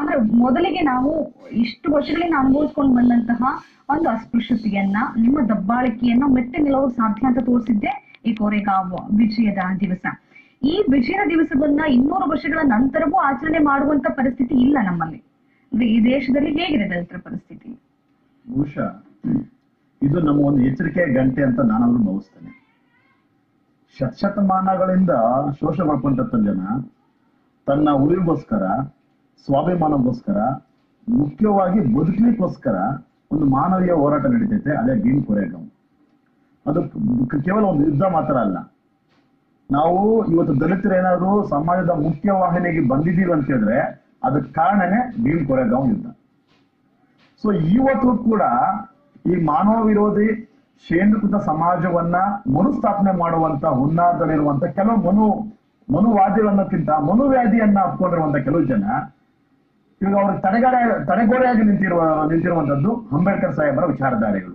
ಅಂದ್ರೆ ಮೊದಲಿಗೆ ನಾವು ಇಷ್ಟು ವರ್ಷಗಳಿಂದ ಅನುಭವಿಸ್ಕೊಂಡು ಬಂದಂತಹ ಒಂದು ಅಸ್ಪೃಶ್ಯತೆಯನ್ನ ನಿಮ್ಮ ದಬ್ಬಾಳಿಕೆಯನ್ನ ಮೆಟ್ಟಿ ನಿಲ್ಲೋದು ಸಾಧ್ಯ ಅಂತ ತೋರಿಸಿದ್ದೆ ಈ ಕೋರೆಗಾಂವ್ ವಿಜಯದ ದಿವಸ ಈ ವಿಜಯದ ದಿವಸವನ್ನ ಇನ್ನೂರು ವರ್ಷಗಳ ನಂತರವೂ ಆಚರಣೆ ಮಾಡುವಂತ ಪರಿಸ್ಥಿತಿ ಇಲ್ಲ ನಮ್ಮಲ್ಲಿ ಅಂದ್ರೆ ಈ ದೇಶದಲ್ಲಿ ಹೇಗಿದೆ ದಲಿತರ ಪರಿಸ್ಥಿತಿ ಬಹುಶಃ ಇದು ನಮ್ಮ ಒಂದು ಎಚ್ಚರಿಕೆ ಗಂಟೆ ಅಂತ ನಾನಾದ್ರೂ ಭಾವಿಸ್ತೇನೆ ಶತಶತಮಾನಗಳಿಂದ ಶೋಷಣೆ ಜನ ತನ್ನ ಉಳಿವಿಗೋಸ್ಕರ ಸ್ವಾಭಿಮಾನಕ್ಕೋಸ್ಕರ ಮುಖ್ಯವಾಗಿ ಬದುಕಲಿಕ್ಕೋಸ್ಕರ ಒಂದು ಮಾನವೀಯ ಹೋರಾಟ ನಡೀತೈತೆ ಅದೇ ಭೀಮ್ ಕೊರೆಗಾಂವ್ ಅದು ಕ- ಕೇವಲ ಒಂದು ಯುದ್ಧ ಮಾತ್ರ ಅಲ್ಲ ನಾವು ಇವತ್ತು ದಲಿತರು ಏನಾದ್ರು ಸಮಾಜದ ಮುಖ್ಯವಾಹಿನಿಗೆ ಬಂದಿದ್ದೀವಿ ಅಂತ ಹೇಳಿದ್ರೆ ಅದಕ್ಕೆ ಕಾರಣನೇ ಭೀಮ್ ಕೊರೆಗಾಂವ್ ಯುದ್ಧ ಸೊ ಇವತ್ತು ಕೂಡ ಈ ಮಾನವ ವಿರೋಧಿ ಕೇಂದ್ರೀಕೃತ ಸಮಾಜವನ್ನ ಮರುಸ್ಥಾಪನೆ ಮಾಡುವಂತ ಹುನ್ನಾರದಲ್ಲಿರುವಂತ ಕೆಲವು ಮನು ಮನುವಾದಿಗಳನ್ನಕ್ಕಿಂತ ಮನುವ್ಯಾಧಿಯನ್ನ ಅಪ್ಕೊಂಡಿರುವಂತ ಕೆಲವು ಜನ ಇವಾಗ ಅವ್ರ ತಡೆಗಡೆ ತಡೆಗೋಡೆಯಾಗಿ ನಿಂತಿರುವ ನಿಂತಿರುವಂತದ್ದು ಅಂಬೇಡ್ಕರ್ ಸಾಹೇಬರ ವಿಚಾರಧಾರೆಗಳು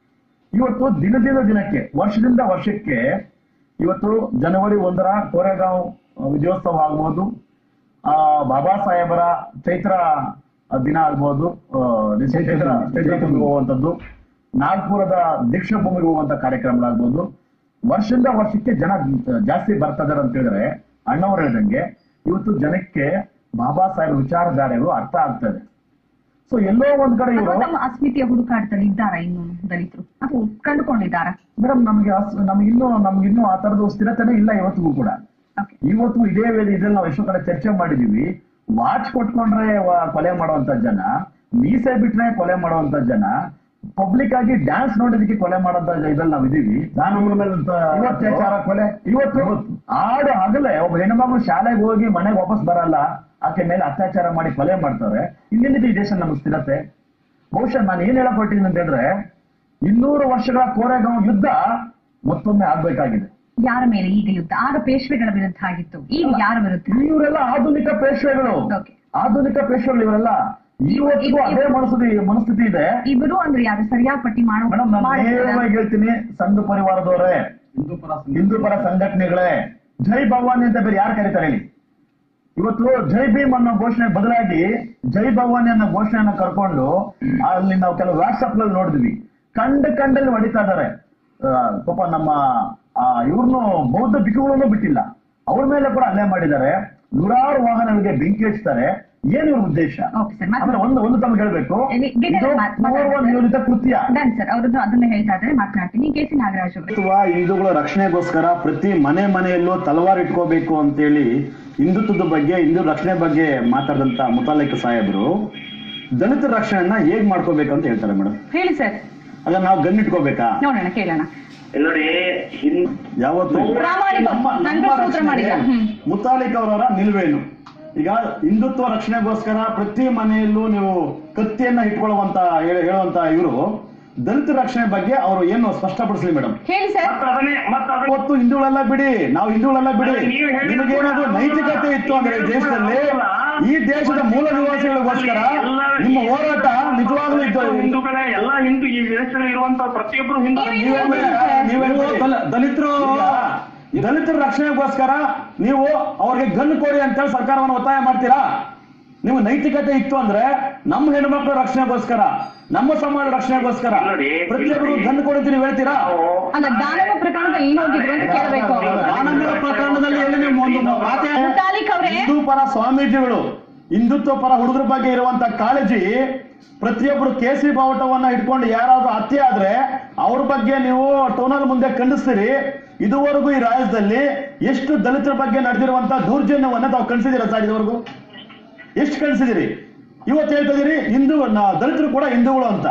ಇವತ್ತು ದಿನದಿಂದ ದಿನಕ್ಕೆ ವರ್ಷದಿಂದ ವರ್ಷಕ್ಕೆ ಇವತ್ತು ಜನವರಿ ಒಂದರ ಕೋರೆಗಾಂವ್ ವಿಜಯೋತ್ಸವ ಆಗ್ಬೋದು ಆ ಬಾಬಾ ಸಾಹೇಬರ ಚೈತ್ರ ದಿನ ಆಗ್ಬೋದು ಆ, ಚೈತ್ರ ಚೈತ್ರ ಭೂಮಿಗೆ ಹೋಗುವಂಥದ್ದು ನಾಗ್ಪುರದ ದೀಕ್ಷಾ ಭೂಮಿಗೆ ಹೋಗುವಂತ ಕಾರ್ಯಕ್ರಮಗಳಾಗ್ಬೋದು ವರ್ಷದಿಂದ ವರ್ಷಕ್ಕೆ ಜನ ಜಾಸ್ತಿ ಬರ್ತಾ ಇದಾರೆ ಅಂತ ಹೇಳಿದ್ರೆ ಅಣ್ಣವ್ರು ಹೇಳ್ದಂಗೆ ಇವತ್ತು ಜನಕ್ಕೆ ಬಾಬಾ ಸಾಹೇಬ್ ವಿಚಾರಧಾರೆಗಳು ಅರ್ಥ ಆಗ್ತದೆ ಸೊ ಎಲ್ಲೋ ಒಂದ್ ಕಡೆ ಅಥವಾ ಇವರು ತಮ್ಮ ಅಸ್ಮಿತೆಯ ಹುಡುಕಾಟದಲ್ಲಿ ಇದ್ದಾರಾ ಇನ್ನು ದಲಿತರು ಅಥವಾ ಕಂಡುಕೊಂಡಿದ್ದಾರಾ ಮೇಡಮ್ ನಮಗೆ ಅಸ್- ನಮ್ಗೆ ಇನ್ನೂ ನಮ್ಗೆ ಇನ್ನೂ ಆ ತರದ ಸ್ಥಿರತೆನೇ ಇಲ್ಲ ಇವತ್ತಿಗೂ ಕೂಡ ಓಕೆ ಇವತ್ತು ಇದೇ ವೇಳೆ ಇದ್ರಲ್ಲಿ ನಾವು ಎಷ್ಟೋ ಕಡೆ ಚರ್ಚೆ ಮಾಡಿದೀವಿ ವಾಚ್ ಕೊಟ್ಕೊಂಡ್ರೆ ವ- ಕೊಲೆ ಮಾಡುವಂತ ಜನ ಮೀಸೆ ಬಿಟ್ರೆ ಕೊಲೆ ಮಾಡುವಂತ ಜನ ಪಬ್ಲಿಕ್ ಆಗಿ ಡ್ಯಾನ್ಸ್ ನೋಡೋದಕ್ಕೆ ಕೊಲೆ ಮಾಡುವಂತ ಇದ್ರಲ್ಲಿ ನಾವು ಇದೀವಿ ಇವತ್ತು ಅತ್ಯಾಚಾರ ಕೊಲೆ ಇವತ್ತು ಆಡು ಹಗಲೇ ಒಬ್ಬ ಹೆಣ್ಮಗಳು ಶಾಲೆಗೆ ಹೋಗಿ ಮನೆಗೆ ವಾಪಸ್ ಬರಲ್ಲ ಆಕೆ ಮೇಲೆ ಅತ್ಯಾಚಾರ ಮಾಡಿ ಕೊಲೆ ಮಾಡ್ತಾರೆ ಇನ್ನೆಲ್ಲಿದೆ ಈ ದೇಶ ನಮ್ಗೆ ಸ್ಥಿರತೆ ಬಹುಶಃ ನಾನು ಏನ್ ಹೇಳಕ್ ಹೊರಟಿದ್ದೀನಿ ಅಂತ ಹೇಳಿದ್ರೆ ಇನ್ನೂರು ವರ್ಷಗಳ ಕೋರೆಗಾಂವ್ ಯುದ್ಧ ಮತ್ತೊಮ್ಮೆ ಆಗ್ಬೇಕಾಗಿದೆ ಯಾರ ಮೇಲೆ ಈಗ ಯುದ್ಧ ಆಗ ಪೇಶ್ವೆಗಳ ವಿರುದ್ಧ ಆಗಿತ್ತು ಈಗ ಯಾರ ವಿರುದ್ಧ ಇವರೆಲ್ಲ ಆಧುನಿಕ ಪೇಶ್ವೆಗಳು Okay. ಆಧುನಿಕ ಪೇಶ್ವೆಗಳು ಇವರೆಲ್ಲ ಇವತ್ತಿಗೂ ಅದೇ ಮನಸ್ಥಿತಿ ಮನಸ್ಥಿತಿ ಇದೆ ಇವರು ಅಂದ್ರೆ ಯಾರು ಸರಿಯಾಗಿ ಪಟ್ಟಿ ಮಾಡೋ ಮೇಡಮ್ ನಾನು ಮಾಡ್ತೀರಾ? ನೇರವಾಗಿ ಹೇಳ್ತೀನಿ ಸಂಘ ಪರಿವಾರದವರೇ ಹಿಂದೂ ಪರ ಹಿಂದೂ ಪರ ಸಂಘಟನೆಗಳೇ ಜೈ ಭವಾನಿ ಅಂತ ಬೇರೆ ಯಾರು ಕರೀತಾರೆ ಹೇಳಿ ಇವತ್ತು ಜೈ ಭೀಮ್ ಅನ್ನೋ ಘೋಷಣೆ ಬದಲಾಗಿ ಜೈ ಭವಾನಿ ಅನ್ನೋ ಘೋಷಣೆಯನ್ನ ಕರ್ಕೊಂಡು ಅಲ್ಲಿ ನಾವು ಕೆಲವು ವಾಟ್ಸ್ಆಪ್ ಗಳಲ್ಲಿ ನೋಡಿದ್ವಿ ಕಂಡ ಕಂಡಲ್ಲಿ ಹೊಡಿತಾ ಇದಾರೆ ಆ, ಪಾಪ ನಮ್ಮ ಇವ್ರನ್ನು ಬೌದ್ಧ ಬಿಕ್ಕುಗಳನ್ನು ಬಿಟ್ಟಿಲ್ಲ ಅವ್ರ ಮೇಲೆ ಕೂಡ ಹಲ್ಲೆ ಮಾಡಿದ್ದಾರೆ ನೂರಾರು ವಾಹನಗಳಿಗೆ ಬೆಂಕಿ ಹಚ್ತಾರೆ ಏನ್ ಇವ್ರ ಉದ್ದೇಶ Okay, sir. ಮತ್ತೆ- ಆಮೇಲೆ ಒಂದು ಒಂದು ತಮ್ಗೆ ಹೇಳ್ಬೇಕು ಇಲ್ಲಿ- ಇಲ್ಲಿ ಇದು ಮಾತ್- ಮಾತಾಡ್ತಾರೆ. ಪೂರ್ವ ನಿಯೋಜಿತ ಕೃತ್ಯ ಡನ್ ಸರ್ ಅವ್ರದ್ದು ಅದನ್ನ ಹೇಳ್ತಾ ಇದ್ರೆ ಮಾತನಾಡ್ತೀನಿ ಕೆ ಸಿ ನಾಗರಾಜ್ ಅವರು ಅಥವಾ ಹಿಂದೂಗಳ ರಕ್ಷಣೆಗೋಸ್ಕರ ಪ್ರತಿ ಮನೆ ಮನೆಯಲ್ಲೂ ತಲವಾರ್ ಇಟ್ಕೋಬೇಕು ಅಂತೇಳಿ ಹಿಂದುತ್ವದ ಬಗ್ಗೆ ಹಿಂದೂ ರಕ್ಷಣೆ ಬಗ್ಗೆ ಮಾತಾಡಿದಂತ ಮುತಾಲಿಕ್ ಸಾಹೇಬರು ದಲಿತರ ರಕ್ಷಣೆಯನ್ನ ಹೇಗ್ ಮಾಡ್ಕೋಬೇಕು ಅಂತ ಹೇಳ್ತಾರೆ ಮೇಡಮ್ ಹೇಳಿ ಸರ್ ಅಲ್ಲ ನಾವು ಗನ್ ಇಟ್ಕೋಬೇಕಾ ನೋಡೋಣ ಕೇಳೋಣ ನೋಡಿ ಹಿಂ- ಯಾವತ್ತು ಪ್ರಾಮಾಣಿಕ ನಮ್ಮ- ನನ್ನ ನಮ್ಮ ಸೂತ್ರ ಮಾಡಿದ ರಕ್ಷಣೆಗೆ ಹ್ಮ್ ಮುತಾಲಿಕ್ ಅವರವರ ನಿಲುವೇನು ಈಗ ಹಿಂದುತ್ವ ರಕ್ಷಣೆಗೋಸ್ಕರ ಪ್ರತಿ ಮನೆಯಲ್ಲೂ ನೀವು ಕತ್ತಿಯನ್ನ ಇಟ್ಕೊಳ್ಳುವಂತ ಹೇಳ- ಹೇಳುವಂತ ಇವರು ದಲಿತ ರಕ್ಷಣೆ ಬಗ್ಗೆ ಅವರು ಏನು ಸ್ಪಷ್ಟಪಡಿಸ್ಲಿ ಮೇಡಮ್ ಹೇಳಿ ಸರ್ ಮತ್ತ್ ಅದನ್ನೇ ಮತ್ತ್ ಅದನ್ನೇ ಅವತ್ತು ಹಿಂದೂಗಳೆಲ್ಲ ಬಿಡಿ ನಾವು ಹಿಂದೂಗಳೆಲ್ಲ ಬಿಡಿ ಅದೇ ನೀವು ಹೇಳಿದ್ದು ನಿಮಗೇನಾದ್ರು ಕೂಡ ನೈತಿಕತೆ ಇತ್ತು ಅಂದ್ರೆ ಈ ದೇಶದಲ್ಲಿ ಈ ದೇಶದ ಮೂಲ ನಿವಾಸಿಗಳಿಗೋಸ್ಕರ ನಿಮ್ಮ ಹೋರಾಟ ನಿಜವಾಗ್ಲೂ ಇತ್ತು ಹಿಂದೂಗಳೇ ಎಲ್ಲ ಹಿಂದೂ ಈ ದೇಶದಲ್ಲಿ ಇರುವಂತ ಪ್ರತಿಯೊಬ್ಬರು ಹಿಂದೂ ನೀವು- ನೀವೇ ನೀವು ದಲ- ದಲಿತರು ದಲಿತರ ರಕ್ಷಣೆಗೋಸ್ಕರ ನೀವು ಅವ್ರಿಗೆ ಗನ್ ಕೊಡಿ ಅಂತೇಳಿ ಸರ್ಕಾರವನ್ನು ಒತ್ತಾಯ ಮಾಡ್ತೀರಾ ನೀವು ನೈತಿಕತೆ ಇತ್ತು ಅಂದ್ರೆ ನಮ್ಮ ಹೆಣ್ಮಕ್ಳ ರಕ್ಷಣೆಗೋಸ್ಕರ ನಮ್ಮ ಸಮಾಜ ರಕ್ಷಣೆಗೋಸ್ಕರ ನೋಡಿ, ಪ್ರತಿಯೊಬ್ಬರು ಗನ್ ಕೊಡ್ತೀರಿ ನೀವು ಹೇಳ್ತೀರಾ ನಾವು ಅಲ್ಲ ದಾನವ ಪ್ರಕರಣದಲ್ಲಿ ಎಲ್ಲಿ ಹೋಗಿದ್ರು ಅಂತ ಕೇಳಬೇಕು ಅವರು ಆನಂದರ ಪ್ರಕರಣದಲ್ಲಿ ಎಲ್ಲಿ ನೀವು ಒಂದು ಮಾತೇ ಮುತಾಲಿಕ್ ಅವರೇ ಹಿಂದೂ ಪರ ಸ್ವಾಮೀಜಿಗಳು ಹಿಂದುತ್ವ ಪರ ಹುಡುಗರ ಬಗ್ಗೆ ಇರುವಂತ ಕಾಳಜಿ ಪ್ರತಿಯೊಬ್ಬರು ಕೇಸರಿ ಬಾವುಟವನ್ನ ಇಟ್ಕೊಂಡು ಯಾರಾದ್ರೂ ಹತ್ಯೆ ಆದ್ರೆ ಅವ್ರ ಬಗ್ಗೆ ನೀವು ಟೋನರ್ ಮುಂದೆ ಖಂಡಿಸ್ತೀರಿ ಇದುವರೆಗೂ ಈ ರಾಜ್ಯದಲ್ಲಿ ಎಷ್ಟು ದಲಿತರ ಬಗ್ಗೆ ನಡೆದಿರುವಂತ ದೌರ್ಜನ್ಯವನ್ನ ತಾವು ಕಳಿಸಿದ್ದೀರಾ ಸರ್ ಇದುವರೆಗೂ ಎಷ್ಟು ಕಳಿಸಿದಿರಿ ಇವತ್ತು ಹೇಳ್ತಾ ಇದೀರಿ ಹಿಂದೂ ನ- ದಲಿತರು ಕೂಡ ಹಿಂದೂಗಳು ಅಂತ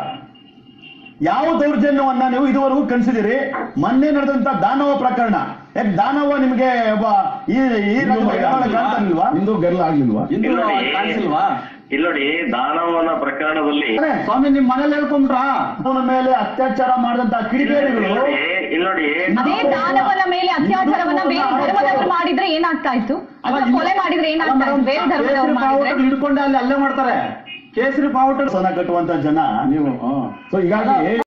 ಯಾವ ದೌರ್ಜನ್ಯವನ್ನ ನೀವು ಇದುವರೆಗೂ ಕಳಿಸಿದಿರಿ ಮೊನ್ನೆ ನಡೆದಂತ ದಾನವ ಪ್ರಕರಣ ಯಾಕೆ ದಾನವ ನಿಮಗೆ ಒಬ್ಬ ಈ ಈ ರಾಜ್ಯದಲ್ಲಿ ಕಾಣ್ತಾನಿಲ್ವಾ? ಹಿಂದೂ ಗೆಲ್ಲ ಆಗ್ಲಿಲ್ವಾ ಇಲ್ಲಿ ನೋಡಿ, ಇಲ್ಲಿ ನೋಡಿ ದಾನವನ ಪ್ರಕರಣದಲ್ಲಿ ಸ್ವಾಮಿ ನಿಮ್ ಮನೇಲಿ ಹೇಳ್ಕೊಂಡ್ರಾ ಅವನ ಮೇಲೆ ಅತ್ಯಾಚಾರ ಮಾಡಿದಂತ ಕಿಡಿಗೇಡಿಗಳು ಇಲ್ಲಿ ನೋಡಿ, ಇಲ್ಲಿ ನೋಡಿ ಅದೇ ದಾನವನ ಮೇಲೆ ಅತ್ಯಾಚಾರವನ್ನ ಬೇರೆ ಧರ್ಮದವರು ಮಾಡಿದ್ರೆ ಏನಾಗ್ತಾ ಇತ್ತು ಅಥವಾ ಕೊಲೆ ಮಾಡಿದ್ರೆ ಏನಾಗ್ತಾ ಇತ್ತು ಬೇರೆ ಧರ್ಮದವರು ಮಾಡಿದ್ರೆ ಹಿಡ್ಕೊಂಡೆ ಅಲ್ಲಿ ಅಲ್ಲೇ ಮಾಡ್ತಾರೆ ಕೇಸರಿ ಬಾವುಟ ಸನ ಕಟ್ಟುವಂತ ಜನ ನೀವು ಸೊ ಹೀಗಾಗಿ